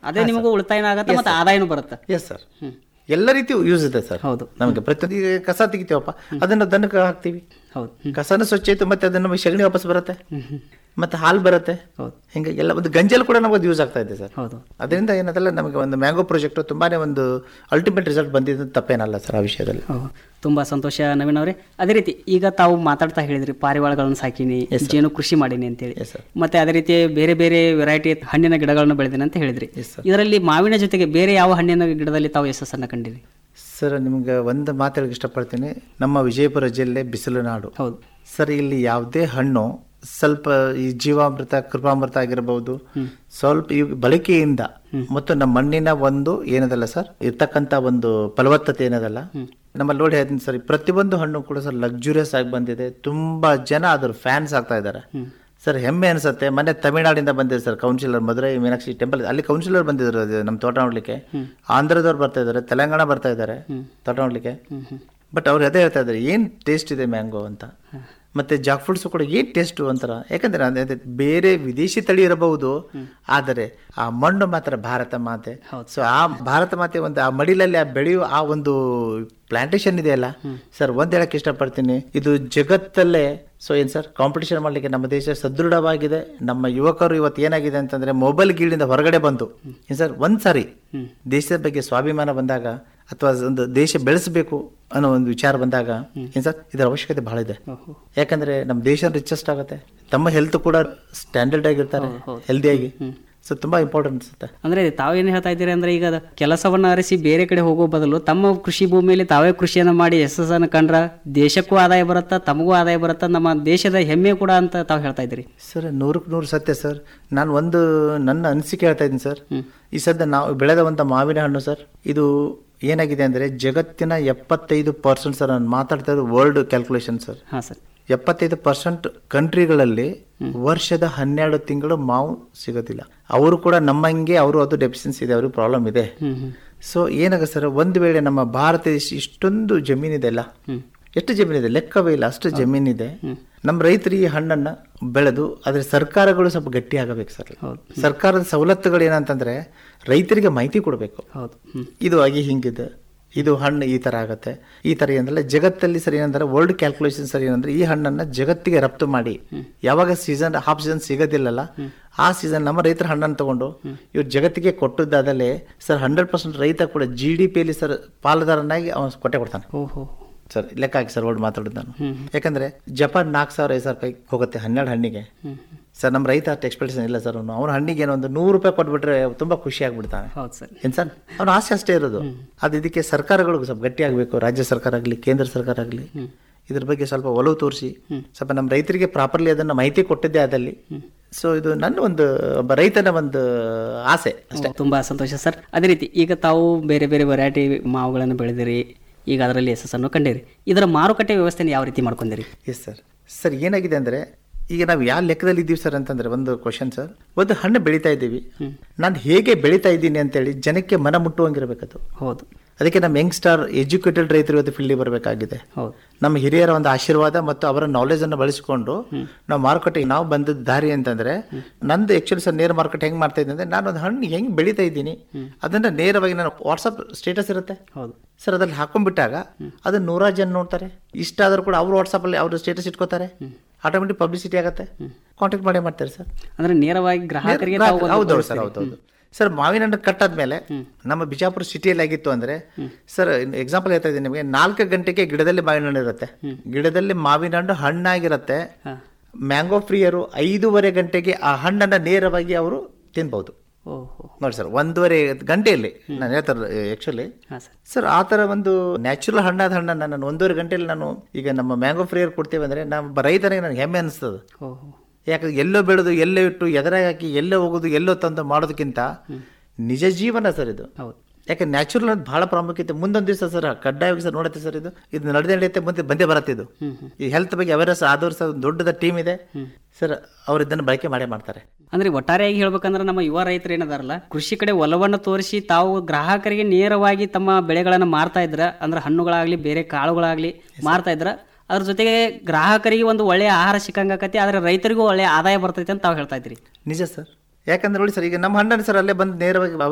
ಅದೇ ನಿಮಗೂ ಉಳಿತಾಯನೂ ಆಗತ್ತೆ ಮತ್ತೆ ಆದಾಯನೂ ಬರುತ್ತೆ ಎಸ್ ಸರ್ ಎಲ್ಲ ರೀತಿ ಯೂಸ್ ಇದೆ ಸರ್ ಹೌದು ನಮಗೆ ಪ್ರತಿಯೊಂದು ಈಗ ಕಸ ತೆಗಿತೀವಪ್ಪ ಅದನ್ನ ದನಕ್ಕೆ ಹಾಕ್ತೀವಿ ಹೌದು ಕಸನ ಸ್ವಚ್ಛ ಇತ್ತು ಮತ್ತೆ ಅದನ್ನ ನಮಗೆ ಸಗಣಿ ವಾಪಸ್ ಬರುತ್ತೆ ಮತ್ತೆ ಹಾಲು ಬರುತ್ತೆ ಹೌದು ಹಿಂಗೆ ಎಲ್ಲ ಒಂದು ಗಂಜಲ್ ಕೂಡ ನಮಗೆ ಯೂಸ್ ಆಗ್ತಾ ಇದೆ ಸರ್ ಹೌದು ಅದರಿಂದ ಏನದಲ್ಲ ನಮಗೆ ಒಂದು ಮ್ಯಾಂಗೋ ಪ್ರಾಜೆಕ್ಟ್ ತುಂಬಾನೇ ಒಂದು ಅಲ್ಟಿಮೇಟ್ ರಿಸಲ್ಟ್ ಬಂದಿದ್ದು ತಪ್ಪೇನಲ್ಲ ಸರ್ ಆ ವಿಷಯದಲ್ಲಿ ಹೌದು. ತುಂಬಾ ಸಂತೋಷ ನವೀನ್ ಅವರೇ ಅದೇ ರೀತಿ ಈಗ ತಾವು ಮಾತಾಡ್ತಾ ಹೇಳಿದ್ರಿ ಪಾರಿವಾಳಗಳನ್ನು ಸಾಕಿನಿ ಜೇನು ಕೃಷಿ ಮಾಡೀನಿ ಅಂತೇಳಿ Yes, sir. ಮತ್ತೆ ಅದೇ ರೀತಿ ಬೇರೆ ಬೇರೆ ವೆರೈಟಿ ಹಣ್ಣಿನ ಗಿಡಗಳನ್ನು ಬೆಳೆದಿನಿ ಅಂತ ಹೇಳಿದ್ರಿ ಇದರಲ್ಲಿ ಮಾವಿನ ಜೊತೆಗೆ ಬೇರೆ ಯಾವ ಹಣ್ಣಿನ ಗಿಡದಲ್ಲಿ ತಾವು ಯಶಸ್ಸನ್ನ ಕಂಡಿರಿ ಸರ್ ನಿಮ್ಗೆ ಒಂದು ಮಾತಾಡಕ್ಕೆ ಇಷ್ಟಪಡ್ತೀನಿ ನಮ್ಮ ವಿಜಯಪುರ ಜಿಲ್ಲೆ ಬಿಸಿಲು ನಾಡು ಹೌದು ಸರ್ ಇಲ್ಲಿ ಯಾವುದೇ ಹಣ್ಣು ಸ್ವಲ್ಪ ಈ ಜೀವಾಮೃತ ಕೃಪಾಮೃತ ಆಗಿರಬಹುದು ಸ್ವಲ್ಪ ಈ ಬಳಕೆಯಿಂದ ಮತ್ತು ನಮ್ಮ ಮಣ್ಣಿನ ಒಂದು ಏನದಲ್ಲ ಸರ್ ಇರ್ತಕ್ಕಂಥ ಒಂದು ಫಲವತ್ತತೆ ಏನದಲ್ಲ ನಮ್ಮಲ್ಲಿ ನೋಡಿ ಹೇಳ್ತೀನಿ ಸರ್ ಪ್ರತಿಯೊಂದು ಹಣ್ಣು ಕೂಡ ಸರ್ ಲಕ್ಸುರಿಯಸ್ ಆಗಿ ಬಂದಿದೆ ತುಂಬಾ ಜನ ಅದ್ರ ಫ್ಯಾನ್ಸ್ ಆಗ್ತಾ ಇದ್ದಾರೆ ಸರ್ ಹೆಮ್ಮೆ ಅನ್ಸುತ್ತೆ ಮೊನ್ನೆ ತಮಿಳ್ನಾಡಿಂದ ಬಂದಿದೆ sir councillor Madurai Meenakshi temple ಅಲ್ಲಿ ಕೌನ್ಸಿಲರ್ ಬಂದಿದ್ರು ಅದು ನಮ್ಮ ತೋಟ ನೋಡ್ಲಿಕ್ಕೆ ಆಂಧ್ರದವ್ರು ಬರ್ತಾ ಇದ್ದಾರೆ ತೆಲಂಗಾಣ ಬರ್ತಾ ಇದ್ದಾರೆ ತೋಟ ನೋಡ್ಲಿಕ್ಕೆ ಬಟ್ ಅವ್ರು ಅದೇ ಹೇಳ್ತಾ ಇದ್ದಾರೆ ಏನ್ ಟೇಸ್ಟ್ ಇದೆ ಮ್ಯಾಂಗೋ ಅಂತ ಮತ್ತೆ ಜಾಕ್ ಫ್ರೂಟ್ಸ್ ಕೂಡ ಏನ್ ಟೇಸ್ಟ್ ಅಂತಾರ ಯಾಕಂದ್ರೆ ಅದೇ- ಅದೇ ಬೇರೆ ವಿದೇಶಿ ತಳಿ ಇರಬಹುದು ಆದರೆ ಆ ಮಣ್ಣು ಮಾತ್ರ ಭಾರತ ಮಾತೆ ಸೊ ಆ ಭಾರತ ಮಾತೆ ಒಂದು ಆ ಮಡಿಲಲ್ಲಿ ಆ ಬೆಳೆಯುವ ಆ ಒಂದು ಪ್ಲಾಂಟೇಶನ್ ಇದೆಯಲ್ಲ ಸರ್ ಒಂದ್ ಹೇಳಕ್ ಇಷ್ಟಪಡ್ತೀನಿ ಇದು ಜಗತ್ತಲ್ಲೇ ಸೊ ಏನ್ ಸರ್ ಕಾಂಪಿಟೇಷನ್ ಮಾಡ್ಲಿಕ್ಕೆ ನಮ್ಮ ದೇಶ ಸದೃಢವಾಗಿದೆ ನಮ್ಮ ಯುವಕರು ಇವತ್ತು ಏನಾಗಿದೆ ಅಂತಂದ್ರೆ ಮೊಬೈಲ್ ಗೀಳಿಂದ ಹೊರಗಡೆ ಬಂದು ಏನ್ ಸರ್ ಒಂದ್ ಸಾರಿ ದೇಶದ ಬಗ್ಗೆ ಸ್ವಾಭಿಮಾನ ಬಂದಾಗ ಅಥವಾ ಒಂದು ದೇಶ ಬೆಳೆಸಬೇಕು ಅನ್ನೋ ಒಂದು ವಿಚಾರ ಬಂದಾಗ ಏನ್ ಸರ್ ಇದರ ಅವಶ್ಯಕತೆ ಬಹಳ ಇದೆ ಯಾಕಂದ್ರೆ ನಮ್ಮ ದೇಶ ರಿಚೆಸ್ಟ್ ಆಗುತ್ತೆ ತಮ್ಮ ಹೆಲ್ತ್ ಕೂಡ ಸ್ಟ್ಯಾಂಡರ್ಡ್ ಆಗಿರ್ತಾರೆ ಹೆಲ್ದಿಯಾಗಿ ಸೊ ತುಂಬಾ ಇಂಪಾರ್ಟೆಂಟ್ ಅನ್ಸುತ್ತೆ ಅಂದ್ರೆ ತಾವೇನು ಹೇಳ್ತಾ ಇದ್ದೀರಿ ಅಂದ್ರೆ ಈಗ ಅದು ಕೆಲಸವನ್ನ ಅರಿಸಿ ಬೇರೆ ಕಡೆ ಹೋಗೋ ಬದಲು ತಮ್ಮ ಕೃಷಿ ಭೂಮಿಯಲ್ಲಿ ತಾವೇ ಕೃಷಿಯನ್ನ ಮಾಡಿ ಯಶಸ್ಸನ್ನು ಕಂಡ್ರ ದೇಶಕ್ಕೂ ಆದಾಯ ಬರುತ್ತಾ ತಮಗೂ ಆದಾಯ ಬರುತ್ತಾ ನಮ್ಮ ದೇಶದ ಹೆಮ್ಮೆ ಕೂಡ ಅಂತ ತಾವು ಹೇಳ್ತಾ ಇದ್ದೀರಿ ಸರ್ ನೂರಕ್ಕೆ ನೂರು ಸತ್ಯ ಸರ್ ನಾನು ಒಂದು ನನ್ನ ಅನಿಸಿಕೆ ಹೇಳ್ತಾ ಇದ್ದೀನಿ ಸರ್ ಈ ಸದ್ಯ ನಾವು ಬೆಳೆದಂಥ ಮಾವಿನ ಹಣ್ಣು ಸರ್ ಇದು ಏನಾಗಿದೆ ಅಂದ್ರೆ ಜಗತ್ತಿನ ಎಪ್ಪತ್ತೈದು ಪರ್ಸೆಂಟ್ ಸರ್ ನಾನು ಮಾತಾಡ್ತಾ ಇರೋದು ವರ್ಲ್ಡ್ ಕ್ಯಾಲ್ಕುಲೇಷನ್ ಸರ್ ಹಾ ಸರ್ ಎಪ್ಪತ್ತೈದು ಪರ್ಸೆಂಟ್ ಕಂಟ್ರಿಗಳಲ್ಲಿ ವರ್ಷದ ಹನ್ನೆರಡು ತಿಂಗಳು ಮಾವು ಸಿಗೋದಿಲ್ಲ ಅವರು ಕೂಡ ನಮ್ಮಂಗೆ ಅವರು ಅದು ಡೆಫಿಷಿಯನ್ಸಿ ಇದೆ ಅವ್ರಿಗೆ ಪ್ರಾಬ್ಲಮ್ ಇದೆ ಸೊ ಏನಾಗ ಸರ್ ಒಂದು ವೇಳೆ ನಮ್ಮ ಭಾರತ ದೇಶ ಇಷ್ಟೊಂದು ಜಮೀನಿದೆ ಅಲ್ಲ ಎಷ್ಟು ಜಮೀನಿದೆ ಲೆಕ್ಕವೇ ಇಲ್ಲ ಅಷ್ಟು ಜಮೀನಿದೆ ನಮ್ಮ ರೈತರು ಈ ಹಣ್ಣನ್ನ ಬೆಳೆದು ಅದ್ರ ಸರ್ಕಾರಗಳು ಸ್ವಲ್ಪ ಗಟ್ಟಿ ಆಗಬೇಕು ಸರ್ ಸರ್ಕಾರದ ಸವಲತ್ತುಗಳು ಏನಂತಂದ್ರೆ ರೈತರಿಗೆ ಮಾಹಿತಿ ಕೊಡಬೇಕು ಹೌದು ಹ್ಮ್ ಇದು ಆಗಿ ಹಿಂಗಿದೆ ಇದು ಹಣ್ಣು ಈ ತರ ಆಗತ್ತೆ ಈ ತರ ಏನಂದ್ರೆ ಜಗತ್ತಲ್ಲಿ ಸರಿ ಏನಂದ್ರೆ ವರ್ಲ್ಡ್ ಕ್ಯಾಲ್ಕುಲೇಷನ್ ಸರಿ ಏನಂದ್ರೆ ಈ ಹಣ್ಣನ್ನ ಜಗತ್ತಿಗೆ ರಫ್ತು ಮಾಡಿ ಯಾವಾಗ ಸೀಸನ್ ಹಾಫ್ ಸೀಸನ್ ಸಿಗೋದಿಲ್ಲಲ್ಲ ಆ ಸೀಸನ್ ನಮ್ಮ ರೈತರ ಹಣ್ಣನ್ನು ತಗೊಂಡು ಇವ್ರು ಜಗತ್ತಿಗೆ ಕೊಟ್ಟದ್ದಾದಲೇ ಸರ್ ಹಂಡ್ರೆಡ್ ಪರ್ಸೆಂಟ್ ರೈತ ಕೂಡ ಜಿ ಡಿ ಪಿಯಲ್ಲಿ ಸರ್ ಪಾಲುದಾರನಾಗಿ ಅವನು ಕೊಟ್ಟೆ ಕೊಡ್ತಾನೆ ಓಹೋ ಸರ್ ಲೆಕ್ಕ ಹಾಕಿ ಸರ್ ವರ್ಡ್ ಮಾತಾಡೋದು ನಾನು ಯಾಕಂದ್ರೆ ಜಪಾನ್ ನಾಲ್ಕು ಸಾವಿರ ಐದು ಸಾವಿರ ರೂಪಾಯಿ ಹೋಗುತ್ತೆ ಹನ್ನೆರಡು ಹಣ್ಣಿಗೆ ಸರ್ ನಮ್ಮ ರೈತ ಅಷ್ಟು ಎಕ್ಸ್ಪೆಕ್ಟೇಷನ್ ಇಲ್ಲ ಸರ್ ಅವನು ಅವ್ನ ಹಣ್ಣಿಗೆ ಏನೋ ಒಂದು ನೂರು ರೂಪಾಯಿ ಕೊಟ್ಬಿಟ್ರೆ ತುಂಬಾ ಖುಷಿ ಆಗ್ಬಿಡ್ತಾನೆ ಹೌದು ಸರ್ ಏನ್ ಸರ್ ಅವ್ನ ಆಸೆ ಅಷ್ಟೇ ಇರೋದು ಅದು ಇದಕ್ಕೆ ಸರ್ಕಾರಗಳು ಸ್ವಲ್ಪ ಗಟ್ಟಿ ಆಗಬೇಕು ರಾಜ್ಯ ಸರ್ಕಾರ ಆಗಲಿ ಕೇಂದ್ರ ಸರ್ಕಾರ ಆಗಲಿ ಇದ್ರ ಬಗ್ಗೆ ಸ್ವಲ್ಪ ಒಲವು ತೋರಿಸಿ ಸ್ವಲ್ಪ ನಮ್ಮ ರೈತರಿಗೆ ಪ್ರಾಪರ್ಲಿ ಅದನ್ನ ಮಾಹಿತಿ ಕೊಟ್ಟಿದ್ದೆ ಅದಲ್ಲಿ ಸೊ ಇದು ನನ್ನ ಒಂದು ಒಬ್ಬ ರೈತನ ಒಂದು ಆಸೆ ಅಷ್ಟೇ ತುಂಬಾ ಸಂತೋಷ ಸರ್ ಅದೇ ರೀತಿ ಈಗ ತಾವು ಬೇರೆ ಬೇರೆ ವೆರೈಟಿ ಮಾವುಗಳನ್ನು ಬೆಳೆದಿರಿ ಈಗ ಅದರಲ್ಲಿ ಯಶಸ್ಸನ್ನು ಕಂಡಿರಿ ಇದರ ಮಾರುಕಟ್ಟೆ ವ್ಯವಸ್ಥೆನ ಯಾವ ರೀತಿ ಮಾಡ್ಕೊಂಡಿರಿ ಎಸ್ ಸರ್ ಸರ್ ಏನಾಗಿದೆ ಅಂದ್ರೆ ಈಗ ನಾವು ಯಾವ ಲೆಕ್ಕದಲ್ಲಿ ಇದ್ದೀವಿ ಸರ್ ಅಂತಂದ್ರೆ ಒಂದು ಕ್ವಶನ್ ಸರ್ ಒಂದು ಹಣ್ಣು ಬೆಳೀತಾ ಇದ್ದೀವಿ ನಾನು ಹೇಗೆ ಬೆಳೀತಾ ಇದ್ದೀನಿ ಅಂತೇಳಿ ಜನಕ್ಕೆ ಮನ ಮುಟ್ಟುವಂಗಿರ್ಬೇಕದು ಹೌದು ಅದಕ್ಕೆ ನಮ್ಮ ಯಂಗ್ ಸ್ಟಾರ್ ಎಜುಕೇಟೆಡ್ ರೈತರು ಇವತ್ತು ಫೀಲ್ಡಿಗೆ ಬರಬೇಕಾಗಿದೆ ಹೌದು ನಮ್ಮ ಹಿರಿಯರ ಒಂದು ಆಶೀರ್ವಾದ ಮತ್ತು ಅವರ ನಾಲೆಜ್ ಅನ್ನು ಬಳಸಿಕೊಂಡು ನಾವು ಮಾರುಕಟ್ಟೆಗೆ ನಾವು ಬಂದದ ದಾರಿ ಅಂತಂದ್ರೆ ನಂದು ಆಕ್ಚುಲಿ ಸರ್ ನೇರ ಮಾರುಕಟ್ಟೆ ಹೆಂಗ್ ಮಾಡ್ತಾ ಇದ್ದೀನಿ ಅಂದ್ರೆ ನಾನು ಒಂದು ಹಣ್ಣು ಹೆಂಗ್ ಬೆಳೀತಾ ಇದ್ದೀನಿ ಅದನ್ನ ನೇರವಾಗಿ ನಾನು ವಾಟ್ಸಪ್ ಸ್ಟೇಟಸ್ ಇರುತ್ತೆ ಹೌದು ಸರ್ ಅದ್ರಲ್ಲಿ ಹಾಕೊಂಡ್ಬಿಟ್ಟಾಗ ಅದನ್ನ ನೂರಾರು ಜನ ನೋಡ್ತಾರೆ ಇಷ್ಟ ಆದ್ರೂ ಕೂಡ ಅವ್ರು ವಾಟ್ಸಪ್ ಅಲ್ಲಿ ಅವ್ರ ಸ್ಟೇಟಸ್ ಇಟ್ಕೋತಾರೆ ಆಟೋಮೆಟಿಕ್ ಪಬ್ಲಿಸಿಟಿ ಆಗುತ್ತೆ ಕಾಂಟ್ಯಾಕ್ಟ್ ಮಾಡೇ ಮಾಡ್ತಾರೆ ಸರ್ ಅಂದ್ರೆ ನೇರವಾಗಿ ಗ್ರಾಹಕರಿಗೆ ತಾವು ಒಂದು ಹೌದೌದು ಸರ್ ಹೌದೌದು ಸರ್ ಮಾವಿನ ಹಣ್ಣು ಕಟ್ಟಾದ್ಮೇಲೆ ನಮ್ಮ ಬಿಜಾಪುರ ಸಿಟಿಯಲ್ಲಿ ಆಗಿತ್ತು ಅಂದ್ರೆ ಸರ್ ಎಕ್ಸಾಂಪಲ್ ಹೇಳ್ತಾ ಇದ್ದೀನಿ ನಿಮಗೆ ನಾಲ್ಕು ಗಂಟೆಗೆ ಗಿಡದಲ್ಲಿ ಮಾವಿನ ಹಣ್ಣು ಇರುತ್ತೆ ಗಿಡದಲ್ಲಿ ಮಾವಿನ ಹಣ್ಣು ಹಣ್ಣಾಗಿರುತ್ತೆ ಮ್ಯಾಂಗೋ ಫ್ರೀಯರು ಐದೂವರೆ ಗಂಟೆಗೆ ಆ ಹಣ್ಣನ್ನ ನೇರವಾಗಿ ಅವರು ತಿನ್ಬಹುದು ಓಹೋ ನೋಡಿ ಸರ್ ಒಂದೂವರೆ ಗಂಟೆಯಲ್ಲಿ ನಾನು ಹೇಳ್ತಾರೆ ಆಕ್ಚುಲಿ ಹಾಂ ಸರ್ ಸರ್ ಆ ಥರ ಒಂದು ನ್ಯಾಚುರಲ್ ಹಣ್ಣಾದ ಹಣ್ಣನ್ನು ನಾನು ಒಂದೂವರೆ ಗಂಟೆಯಲ್ಲಿ ನಾನು ಈಗ ನಮ್ಮ ಮ್ಯಾಂಗೋ ಫ್ರೀಯರ್ ಕೊಡ್ತೇವೆ ಅಂದರೆ ನಮ್ಮ ರೈತನಿಗೆ ನನಗೆ ಹೆಮ್ಮೆ ಅನಿಸ್ತದೆ ಓಹೋ ಯಾಕಂದ್ರೆ ಎಲ್ಲೋ ಬೆಳೆದು ಎಲ್ಲೋ ಇಟ್ಟು ಎದುರಾಗಿ ಹಾಕಿ ಎಲ್ಲೋ ಹೋಗೋದು ಎಲ್ಲೋ ತಂದು ಮಾಡೋದಕ್ಕಿಂತ ನಿಜ ಜೀವನ ಸರ್ ಇದು ಹೌದು ಯಾಕೆ ನ್ಯಾಚುರಲ್ ಅಂತ ಬಹಳ ಪ್ರಾಮುಖ್ಯತೆ ಮುಂದೊಂದು ದಿವಸ ಸರ್ ಕಡ್ಡಾಯವಾಗಿ ಸರ್ ನೋಡುತ್ತೆ ಸರ್ ಇದು ಇದು ನಡೆದೇ ನಡೆಯುತ್ತೆ ಮುಂದೆ ಬಂದೇ ಬರುತ್ತೆ ಇದು ಈ ಹೆಲ್ತ್ ಬಗ್ಗೆ ಅವೇರ್ನೆಸ್ ಆದವ್ರು ಸರ್ ಒಂದು ದೊಡ್ಡದ ಟೀಮ್ ಇದೆ ಸರ್ ಅವ್ರು ಇದನ್ನು ಬಳಕೆ ಮಾಡೇ ಮಾಡ್ತಾರೆ ಅಂದ್ರೆ ಒಟ್ಟಾರೆಯಾಗಿ ಹೇಳ್ಬೇಕಂದ್ರೆ ನಮ್ಮ ಯುವ ರೈತರು ಏನದಾರಲ್ಲ ಕೃಷಿ ಕಡೆ ಒಲವನ್ನು ತೋರಿಸಿ ತಾವು ಗ್ರಾಹಕರಿಗೆ ನೇರವಾಗಿ ತಮ್ಮ ಬೆಳೆಗಳನ್ನು ಮಾರ್ತಾ ಇದ್ರ ಅಂದ್ರೆ ಹಣ್ಣುಗಳಾಗ್ಲಿ ಬೇರೆ ಕಾಳುಗಳಾಗ್ಲಿ ಮಾರ್ತಾ ಇದ್ರ ಅದ್ರ ಜೊತೆಗೆ ಗ್ರಾಹಕರಿಗೆ ಒಂದು ಒಳ್ಳೆಯ ಆಹಾರ ಸಿಕ್ಕಂಗಾಕತಿ ಆದ್ರೆ ರೈತರಿಗೂ ಒಳ್ಳೆಯ ಆದಾಯ ಬರ್ತೈತೆ ಅಂತ ತಾವು ಹೇಳ್ತಾ ಇದ್ರಿ ನಿಜ ಸರ್ ಯಾಕಂದ್ರೆ ನೋಡಿ ಸರ್ ಈಗ ನಮ್ಮ ಹಣ್ಣನ್ನು ಸರ್ ಅಲ್ಲೇ ಬಂದು ನೇರವಾಗಿ